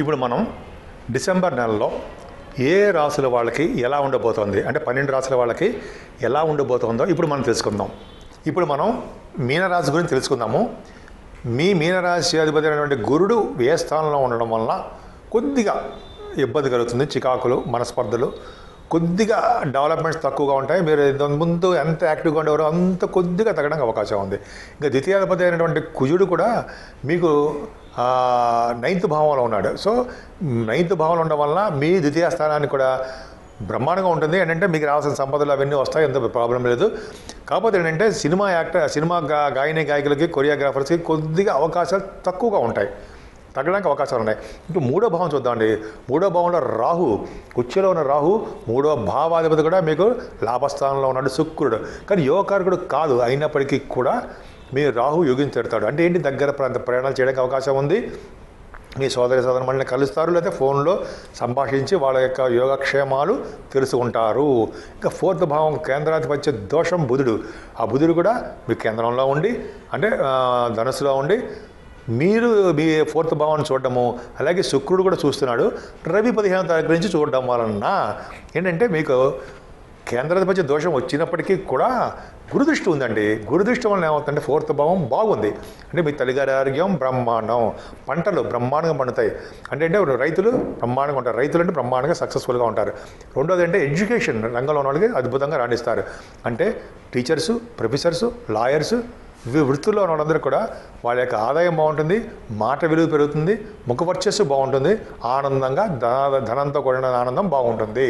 ఇప్పుడు మనం డిసెంబర్ నెలలో ఏ రాసుల వాళ్ళకి ఎలా ఉండబోతోంది అంటే పన్నెండు రాసుల వాళ్ళకి ఎలా ఉండబోతోందో ఇప్పుడు మనం తెలుసుకుందాం ఇప్పుడు మనం మీనరాశి గురించి తెలుసుకుందాము మీ మీనరాశి అధిపతి అయినటువంటి గురుడు ఏ స్థానంలో ఉండడం వలన కొద్దిగా ఇబ్బంది కలుగుతుంది చికాకులు మనస్పర్ధలు కొద్దిగా డెవలప్మెంట్స్ తక్కువగా ఉంటాయి మీరు ఇంతకు ముందు ఎంత యాక్టివ్గా ఉండేవారో అంత కొద్దిగా తగ్గడానికి అవకాశం ఉంది ఇంకా ద్వితీయాధిపతి అయినటువంటి కుజుడు కూడా మీకు ఆ, నైన్త్ భావంలో ఉన్నాడు సో నైన్త్ భావంలో ఉండడం వలన మీ ద్వితీయ స్థానాన్ని కూడా బ్రహ్మాండంగా ఉంటుంది ఏంటంటే మీకు రావాల్సిన సంపదలు అవన్నీ వస్తాయి ఎంత ప్రాబ్లం లేదు కాకపోతే ఏంటంటే సినిమా యాక్టర్ సినిమా గా గాయని గాయకులకి కొరియోగ్రాఫర్స్కి కొద్దిగా అవకాశాలు తక్కువగా ఉంటాయి తగ్గడానికి అవకాశాలు ఉన్నాయి ఇప్పుడు మూడో భావం చూద్దామండి మూడో భావంలో రాహు కుర్చీలో ఉన్న రాహు మూడో భావాధిపతి కూడా మీకు లాభస్థానంలో ఉన్నాడు శుక్రుడు కానీ యోగకారకుడు కాదు అయినప్పటికీ కూడా మీ రాహు యోగించెడతాడు అంటే ఏంటి దగ్గర ప్రాంత ప్రయాణాలు చేయడానికి అవకాశం ఉంది మీ సోదరి సోదరు మనల్ని కలుస్తారు లేకపోతే ఫోన్లో సంభాషించి వాళ్ళ యొక్క యోగక్షేమాలు తెలుసుకుంటారు ఇంకా ఫోర్త్ భావం కేంద్రాధిపత్య దోషం బుధుడు ఆ బుధుడు కూడా మీ కేంద్రంలో ఉండి అంటే ఆ, ధనుసులో ఉండి మీరు మీ ఫోర్త్ భావాన్ని చూడడము అలాగే శుక్రుడు కూడా చూస్తున్నాడు రవి పదిహేను తారీఖు నుంచి చూడడం వలన ఏంటంటే మీకు కేంద్రాధిపత్య దోషం వచ్చినప్పటికీ కూడా గురుదృష్టి ఉందండి గురుదృష్టి వలన ఏమవుతుందంటే ఫోర్త్ భావం బాగుంది అంటే మీ తల్లిగారి ఆరోగ్యం బ్రహ్మాండం పంటలు బ్రహ్మాండంగా పండుతాయి అంటే అంటే రైతులు బ్రహ్మాండంగా ఉంటారు రైతులు అంటే బ్రహ్మాండంగా సక్సెస్ఫుల్గా ఉంటారు రెండోది అంటే ఎడ్యుకేషన్ రంగంలో ఉన్న వాళ్ళకి అద్భుతంగా రాణిస్తారు అంటే టీచర్సు ప్రొఫెసర్సు లాయర్సు ఇవి వృత్తుల్లో ఉన్న వాళ్ళందరూ కూడా వాళ్ళ యొక్క ఆదాయం బాగుంటుంది మాట విలువ పెరుగుతుంది ముఖ వర్చస్సు బాగుంటుంది ఆనందంగా ధన ధనంతో కూడిన ఆనందం బాగుంటుంది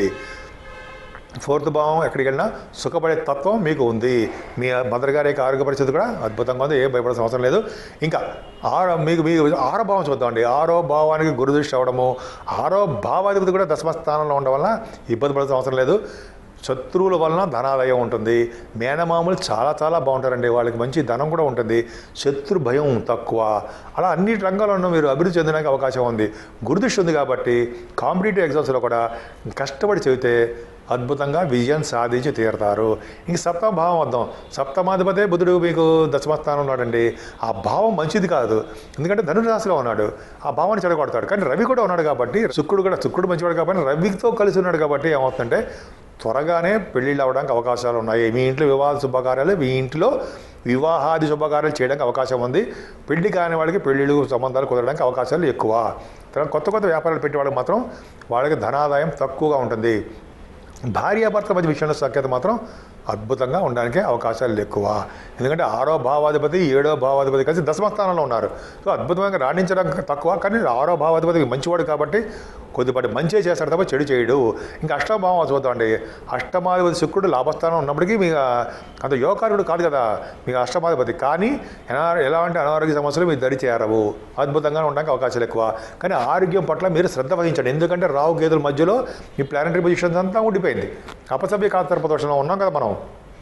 ఫోర్త్ భావం ఎక్కడికి వెళ్ళినా సుఖపడే తత్వం మీకు ఉంది మీ మదర్ గారి యొక్క ఆరోగ్య పరిస్థితి కూడా అద్భుతంగా ఉంది ఏ భయపడాల్సిన అవసరం లేదు ఇంకా ఆరో మీకు మీ ఆరో భావం చూద్దామండి ఆరో భావానికి గురుదృష్టి అవ్వడము ఆరో భావాధిపతి కూడా దశమ స్థానంలో ఉండడం వల్ల ఇబ్బంది పడాల్సిన అవసరం లేదు శత్రువుల వలన ధనాదాయం ఉంటుంది మేనమామలు చాలా చాలా బాగుంటారండి వాళ్ళకి మంచి ధనం కూడా ఉంటుంది శత్రు భయం తక్కువ అలా అన్ని రంగాల్లోనూ మీరు అభివృద్ధి చెందడానికి అవకాశం ఉంది గురుదృష్టి ఉంది కాబట్టి కాంపిటేటివ్ ఎగ్జామ్స్లో కూడా కష్టపడి చదివితే అద్భుతంగా విజయం సాధించి తీరుతారు ఇంక సప్తమ భావం వద్దాం సప్తమాధిపతే బుధుడు మీకు దశమస్థానం ఉన్నాడండి ఆ భావం మంచిది కాదు ఎందుకంటే ధనురాశిలో ఉన్నాడు ఆ భావాన్ని చెడగొడతాడు కానీ రవి కూడా ఉన్నాడు కాబట్టి శుక్రుడు కూడా శుక్రుడు మంచివాడు కాబట్టి రవితో కలిసి ఉన్నాడు కాబట్టి ఏమవుతుందంటే త్వరగానే పెళ్ళిళ్ళు అవ్వడానికి అవకాశాలు ఉన్నాయి మీ ఇంట్లో వివాహ శుభకార్యాలు మీ ఇంట్లో వివాహాది శుభకార్యాలు చేయడానికి అవకాశం ఉంది పెళ్లి కాని వాళ్ళకి పెళ్ళిళ్ళు సంబంధాలు కుదరడానికి అవకాశాలు ఎక్కువ తర్వాత కొత్త కొత్త వ్యాపారాలు పెట్టే వాళ్ళకి మాత్రం వాళ్ళకి ధనాదాయం తక్కువగా ఉంటుంది భార్యాభర్తల మధ్య విషయంలో సఖ్యత మాత్రం అద్భుతంగా ఉండడానికి అవకాశాలు ఎక్కువ ఎందుకంటే ఆరో భావాధిపతి ఏడో భావాధిపతి కలిసి దశమ స్థానంలో ఉన్నారు సో అద్భుతంగా రాణించడం తక్కువ కానీ ఆరో భావాధిపతి మంచివాడు కాబట్టి కొద్దిపాటి మంచి చేస్తాడు తప్ప చెడు చేయడు ఇంకా అష్టమభావం చూద్దామండి అష్టమాధిపతి శుక్రుడు లాభస్థానం ఉన్నప్పటికీ మీకు అంత యోగకారుడు కాదు కదా మీకు అష్టమాధిపతి కానీ ఎలా ఎలాంటి అనారోగ్య సమస్యలు మీరు దరి చేరవు అద్భుతంగా ఉండడానికి అవకాశాలు ఎక్కువ కానీ ఆరోగ్యం పట్ల మీరు శ్రద్ధ వహించండి ఎందుకంటే రావు గేదెల మధ్యలో ఈ ప్లానటరీ పొజిషన్స్ అంతా ఉండిపోయింది అపసభ్య కాంతర్పదోషంలో ఉన్నాం కదా మనం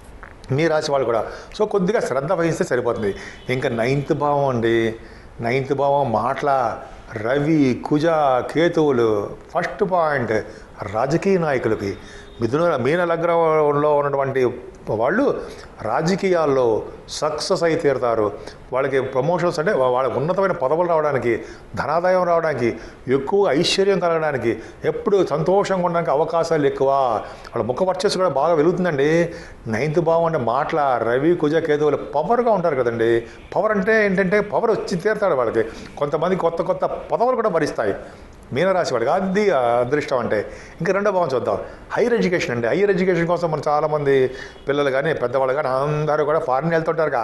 మీ రాశి వాళ్ళు కూడా సో కొద్దిగా శ్రద్ధ వహిస్తే సరిపోతుంది ఇంకా నైన్త్ భావం అండి నైన్త్ భావం మాటల రవి కుజ కేతువులు ఫస్ట్ పాయింట్ రాజకీయ నాయకులకి మిథున మీన లగ్నంలో ఉన్నటువంటి వాళ్ళు రాజకీయాల్లో సక్సెస్ అయి తీరుతారు వాళ్ళకి ప్రమోషన్స్ అంటే వా- వాళ్ళకి ఉన్నతమైన పదవులు రావడానికి ధనాదాయం రావడానికి ఎక్కువ ఐశ్వర్యం కలగడానికి ఎప్పుడు సంతోషంగా ఉండడానికి అవకాశాలు ఎక్కువ వాళ్ళ ముఖ వర్చస్సు కూడా బాగా వెలుగుతుందండి నైన్త్ భావం అంటే మాటల రవి కుజ కేతువులు పవర్గా ఉంటారు కదండి పవర్ అంటే ఏంటంటే పవర్ వచ్చి తీరుతాడు వాళ్ళకి కొంతమంది కొత్త కొత్త పదవులు కూడా భరిస్తాయి మీనరాశి వాడికి అది అదృష్టం అంటే ఇంకా రెండో భావం చూద్దాం హైయర్ ఎడ్యుకేషన్ అండి హైయర్ ఎడ్యుకేషన్ కోసం మన చాలామంది పిల్లలు కానీ పెద్దవాళ్ళు కానీ అందరూ కూడా ఫారిన్ వెళ్తుంటారుగా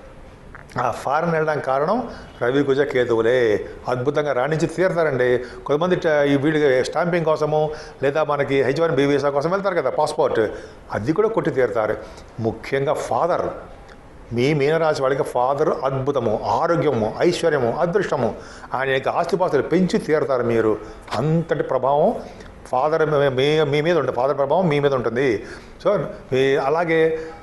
ఆ ఫారెన్ వెళ్ళడానికి కారణం రవి కుజ కేతువులే అద్భుతంగా రాణించి తీరుతారండి కొంతమంది ట- ఈ వీడికి స్టాంపింగ్ కోసము లేదా మనకి హెచ్ వన్ బీ వీసా కోసం వెళ్తారు కదా పాస్పోర్ట్ అది కూడా కొట్టి తీరుతారు ముఖ్యంగా ఫాదర్ మీ మీనరాశి వాళ్ళకి ఫాదర్ అద్భుతము ఆరోగ్యము ఐశ్వర్యము అదృష్టము ఆయన యొక్క ఆస్తిపాస్తులు పెంచి తీరుతారు మీరు అంతటి ప్రభావం ఫాదర్ మీ మీ మీద ఉంటుంది ఫాదర్ ప్రభావం మీ మీద ఉంటుంది సో మీ అలాగే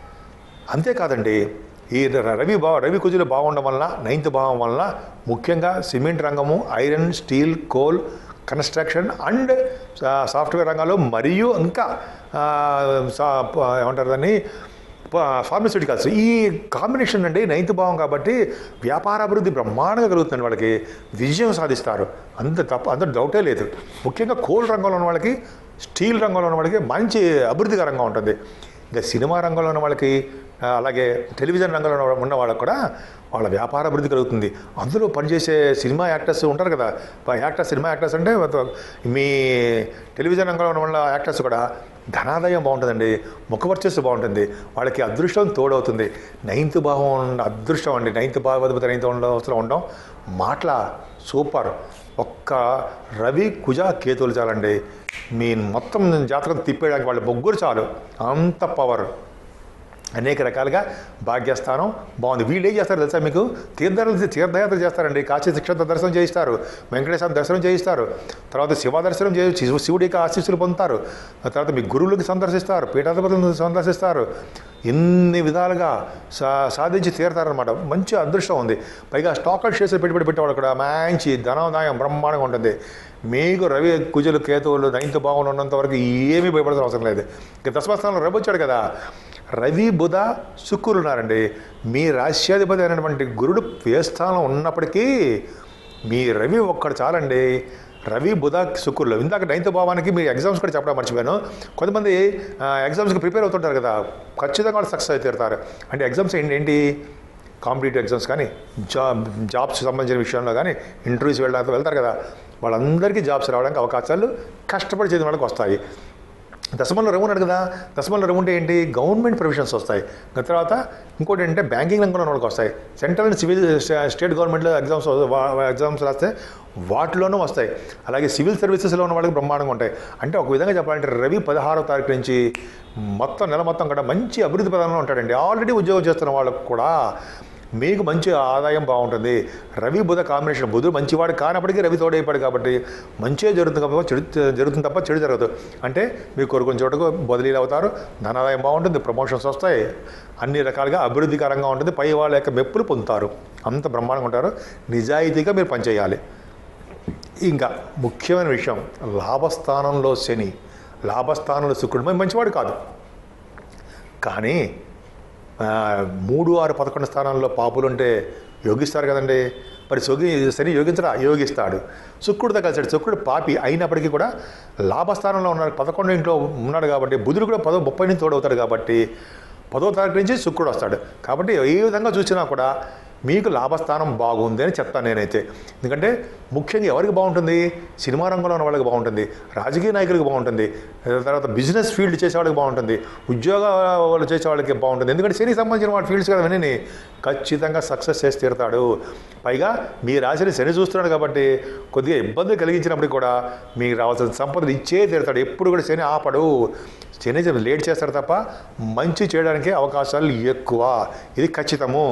అంతేకాదండి ఈ ర- రవి బా రవి కుజులు బాగుండడం వలన నైన్త్ భావం వలన ముఖ్యంగా సిమెంట్ రంగము iron steel coal construction and software రంగాల్లో మరియు ఇంకా ఆ, సా- ప- ఏమంటారు దాన్ని ఫార్మస్యూటికల్స్ ఈ కాంబినేషన్ అండి నైన్త్ భావం కాబట్టి వ్యాపార అభివృద్ధి బ్రహ్మాండంగా కలుగుతుంది వాళ్ళకి విజయం సాధిస్తారు అంత తప్ప అంత డౌటే లేదు ముఖ్యంగా కోల్ రంగంలో ఉన్న వాళ్ళకి స్టీల్ రంగంలో ఉన్న వాళ్ళకి మంచి అభివృద్ధికరంగా ఉంటుంది ఇంకా సినిమా రంగంలో ఉన్న వాళ్ళకి ఆ, అలాగే టెలివిజన్ రంగంలో ఉన్న- ఉన్న వాళ్ళకి కూడా వాళ్ళ వ్యాపార అభివృద్ధి కలుగుతుంది అందులో పనిచేసే సినిమా యాక్టర్స్ ఉంటారు కదా యాక్టర్స్ సినిమా యాక్టర్స్ అంటే మీ టెలివిజన్ రంగంలో ఉన్న వాళ్ళ యాక్టర్స్ కూడా ధనాదాయం బాగుంటుందండి ముఖవర్చస్సు బాగుంటుంది వాళ్ళకి అదృష్టం తోడవుతుంది నైన్త్ భావం ఉన్న అదృష్టం అండి నైన్త్ భావాధిపతి నైన్త్ అవసరం ఉండడం మాటల సూపర్ ఒక్క రవి కుజ కేతువులు చాలండి మీ మొత్తం జాతకం తిప్పేయడానికి వాళ్ళ ముగ్గురు చాలు అంత పవర్ అనేక రకాలుగా భాగ్యస్థానం బాగుంది వీళ్ళు ఏం చేస్తారు తెలుసా మీకు తీర్థయాత్ర తీర్థయాత్ర చేస్తారండి కాశీ శిక్షణ దర్శనం చేయిస్తారు వెంకటేశ్వర దర్శనం చేయిస్తారు తర్వాత శివ దర్శనం చేయి శివ- శివుడి యొక్క ఆశీస్సులు పొందుతారు ఆ తర్వాత మీ గురువులకి సందర్శిస్తారు పీఠాధిపతులను సందర్శిస్తారు ఇన్ని విధాలుగా సా సాధించి తీరుతారనమాట మంచి అదృష్టం ఉంది పైగా స్టాక్ అండ్ షేర్స్ పెట్టుబడి పెట్టేవాళ్ళు కూడా మంచి ధనోదాయం బ్రహ్మాండంగా ఉంటుంది మీకు రవి కుజులు కేతువులు నైన్త్ భావన ఉన్నంత వరకు ఏమీ భయపడాల్సిన అవసరం లేదు ఇక దశమస్థానంలో రవి వచ్చాడు కదా రవి బుధ శుక్రులు ఉన్నారండి మీ రాశ్యాధిపతి అయినటువంటి గురుడు వ్యయస్థానం ఉన్నప్పటికీ మీ రవి ఒక్కడు చాలండి రవి బుధ శుక్రులు ఇందాక నైన్త్ భావానికి మీ ఎగ్జామ్స్ కూడా చెప్పడం మర్చిపోయాను కొంతమంది ఆ, ఎగ్జామ్స్కి ప్రిపేర్ అవుతుంటారు కదా ఖచ్చితంగా వాళ్ళు సక్సెస్ అయితే తీరుతారు అంటే ఎగ్జామ్స్ ఏంటి ఏంటి కాంపిటేటివ్ ఎగ్జామ్స్ కానీ జాబ్ జాబ్స్ సంబంధించిన విషయంలో కానీ ఇంటర్వ్యూస్ వెళ్ళడానికి వెళ్తారు కదా వాళ్ళందరికీ జాబ్స్ రావడానికి అవకాశాలు కష్టపడి చదివిన వాళ్ళకి వస్తాయి దశమంలో రవి ఉన్నాడు కదా దశమంలో రవి ఉంటే ఏంటి గవర్నమెంట్ ప్రొవిజన్స్ వస్తాయి దాని తర్వాత ఇంకోటి ఏంటంటే బ్యాంకింగ్ రంగంలో ఉన్న వాళ్ళకి వస్తాయి సెంట్రల్ అండ్ సివిల్ స్టేట్ గవర్నమెంట్లో ఎగ్జామ్స్ ఎగ్జామ్స్ రాస్తే వాటిలోనూ వస్తాయి అలాగే సివిల్ సర్వీసెస్లో ఉన్న వాళ్ళకి బ్రహ్మాండంగా ఉంటాయి అంటే ఒక విధంగా చెప్పాలంటే రవి పదహారో తారీఖు నుంచి మొత్తం నెల మొత్తం కూడా మంచి అభివృద్ధి ప్రధానంలో ఉంటాడండి ఆల్రెడీ ఉద్యోగం చేస్తున్న వాళ్ళకు కూడా మీకు మంచి ఆదాయం బాగుంటుంది రవి బుధ కాంబినేషన్ బుధుడు మంచివాడు కానప్పటికీ రవి తోడైపోయాడు కాబట్టి మంచిగా జరుగుతుంది కాబట్టి చెడు జరుగుతుంది తప్ప చెడు జరగదు అంటే మీకు కోరుకున్న చోటకు బదిలీలు అవుతారు ధనాదాయం బాగుంటుంది ప్రమోషన్స్ వస్తాయి అన్ని రకాలుగా అభివృద్ధికరంగా ఉంటుంది పై వాళ్ళ యొక్క మెప్పులు పొందుతారు అంత బ్రహ్మాండంగా ఉంటారు నిజాయితీగా మీరు పనిచేయాలి ఇంకా ముఖ్యమైన విషయం లాభస్థానంలో శని లాభస్థానంలో శుక్రుడు మరి మంచివాడు కాదు కానీ ఆ, మూడు ఆరు పదకొండు స్థానాల్లో పాపులు ఉంటే యోగిస్తారు కదండి మరి సొగి శని యోగించడా యోగిస్తాడు శుక్రుడితో కలిసాడు శుక్రుడు పాపి అయినప్పటికీ కూడా లాభస్థానంలో ఉన్నాడు పదకొండు ఇంట్లో ఉన్నాడు కాబట్టి బుధుడు కూడా పదో ముప్పై నుంచి తోడవుతాడు కాబట్టి పదో తారీఖు నుంచి శుక్రుడు వస్తాడు కాబట్టి ఏ విధంగా చూసినా కూడా మీకు లాభస్థానం బాగుంది అని చెప్తాను నేనైతే ఎందుకంటే ముఖ్యంగా ఎవరికి బాగుంటుంది సినిమా రంగంలో ఉన్న వాళ్ళకి బాగుంటుంది రాజకీయ నాయకులకు బాగుంటుంది తర్వాత బిజినెస్ ఫీల్డ్ చేసే వాళ్ళకి బాగుంటుంది ఉద్యోగ వాళ్ళు చేసే వాళ్ళకి బాగుంటుంది ఎందుకంటే శనికి సంబంధించిన వాళ్ళ ఫీల్డ్స్ కదా విని ఖచ్చితంగా సక్సెస్ చేసి తీరుతాడు పైగా మీ రాశిని శని చూస్తున్నాడు కాబట్టి కొద్దిగా ఇబ్బంది కలిగించినప్పటికీ కూడా మీకు రావాల్సిన సంపదలు ఇచ్చే తీరుతాడు ఎప్పుడు కూడా శని ఆపడు శని లేట్ చేస్తాడు తప్ప మంచి చేయడానికి అవకాశాలు ఎక్కువ ఇది ఖచ్చితము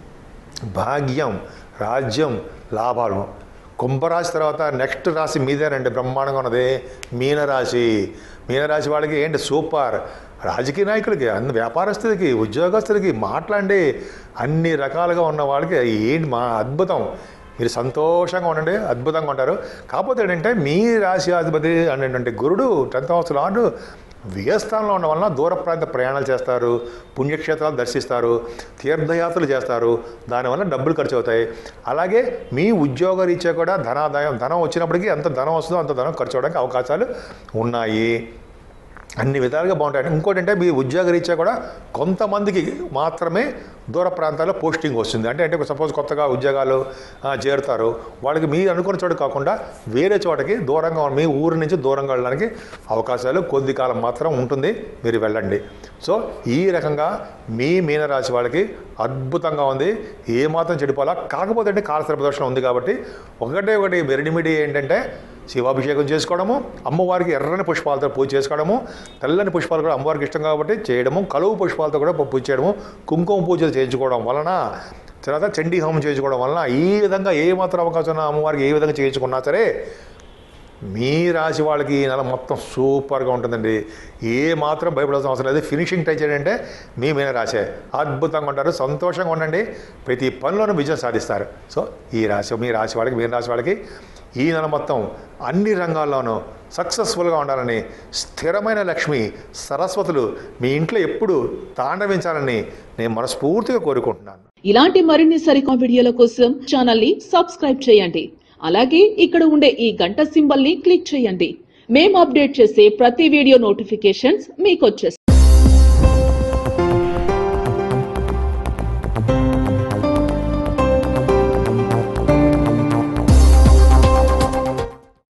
భాగ్యం రాజ్యం లాభాలు కుంభరాశి తర్వాత నెక్స్ట్ రాశి మీదేనండి బ్రహ్మాండంగా ఉన్నది మీనరాశి మీనరాశి వాళ్ళకి ఏంటి సూపర్ రాజకీయ నాయకులకి అన్ని వ్యాపారస్తులకి ఉద్యోగస్తులకి మాట్లాడి అన్ని రకాలుగా ఉన్న వాళ్ళకి ఏంటి మా అద్భుతం మీరు సంతోషంగా ఉండండి అద్భుతంగా ఉంటారు కాకపోతే ఏంటంటే మీ రాశి అధిపతి అనేటువంటి గురుడు టెన్త్ హౌస్ లార్డు వ్యయస్థానంలో ఉండడం వలన దూర ప్రాంత ప్రయాణాలు చేస్తారు పుణ్యక్షేత్రాలు దర్శిస్తారు తీర్థయాత్రలు చేస్తారు దానివల్ల డబ్బులు ఖర్చు అవుతాయి అలాగే మీ ఉద్యోగ రీత్యా కూడా ధనాదాయం ధనం వచ్చినప్పటికీ ఎంత ధనం వస్తుందో అంత ధనం ఖర్చు అవడానికి అవకాశాలు ఉన్నాయి అన్ని విధాలుగా బాగుంటాయి ఇంకోటి అంటే మీ ఉద్యోగ రీత్యా కూడా కొంతమందికి మాత్రమే దూర ప్రాంతాల్లో పోస్టింగ్ వస్తుంది అంటే అంటే సపోజ్ కొత్తగా ఉద్యోగాలు ఆ, చేరుతారు వాళ్ళకి మీరు అనుకున్న చోటు కాకుండా వేరే చోటకి దూరంగా ఉన్న- మీ ఊరి నుంచి దూరంగా వెళ్ళడానికి అవకాశాలు కొద్ది కాలం మాత్రం ఉంటుంది మీరు వెళ్ళండి సో ఈ రకంగా మీ మీనరాశి వాళ్ళకి అద్భుతంగా ఉంది ఏ మాత్రం చెడిపోవాలా కాకపోతే అంటే కాలసర్ప దోషం ఉంది కాబట్టి ఒకటే ఒకటి మెరిడిమిడి ఏంటంటే శివాభిషేకం చేసుకోవడము అమ్మవారికి ఎర్రని పుష్పాలతో పూజ చేసుకోవడము తెల్లని పుష్పాలు కూడా అమ్మవారికి ఇష్టం కాబట్టి చేయడము కలువు పుష్పాలతో కూడా పూజ చేయడము కుంకుమ పూజలు చేయించుకోవడం వలన తర్వాత చండీ హోమం చేయించుకోవడం వలన ఈ విధంగా ఏ మాత్రం అవకాశం ఉన్నా అమ్మవారికి ఏ విధంగా చేయించుకున్నా సరే మీ రాశి వాళ్ళకి ఈ నెల మొత్తం సూపర్గా ఉంటుందండి ఏ మాత్రం భయపడాల్సిన అవసరం లేదు ఫినిషింగ్ టచ్ ఏంటంటే మీ మీద రాసే అద్భుతంగా ఉంటారు సంతోషంగా ఉండండి ప్రతి పనిలోనూ విజయం సాధిస్తారు సో ఈ రాశి మీ రాశి వాళ్ళకి మీ రాశి వాళ్ళకి ఈ నెల మొత్తం అన్ని రంగాల్లోనూ సక్సెస్ఫుల్గా ఉండాలని స్థిరమైన లక్ష్మి సరస్వతులు మీ ఇంట్లో ఎప్పుడు తాండవించాలని నేను మనస్ఫూర్తిగా కోరుకుంటున్నాను ఇలాంటి మరిన్ని సరికొత్త వీడియోల కోసం ఛానల్ ని సబ్స్క్రైబ్ చేయండి అలాగే ఇక్కడ ఉండే ఈ గంట సింబల్ ని క్లిక్ చేయండి మేము అప్డేట్ చేసే ప్రతి వీడియో నోటిఫికేషన్స్ మీకు వచ్చేస్తాయి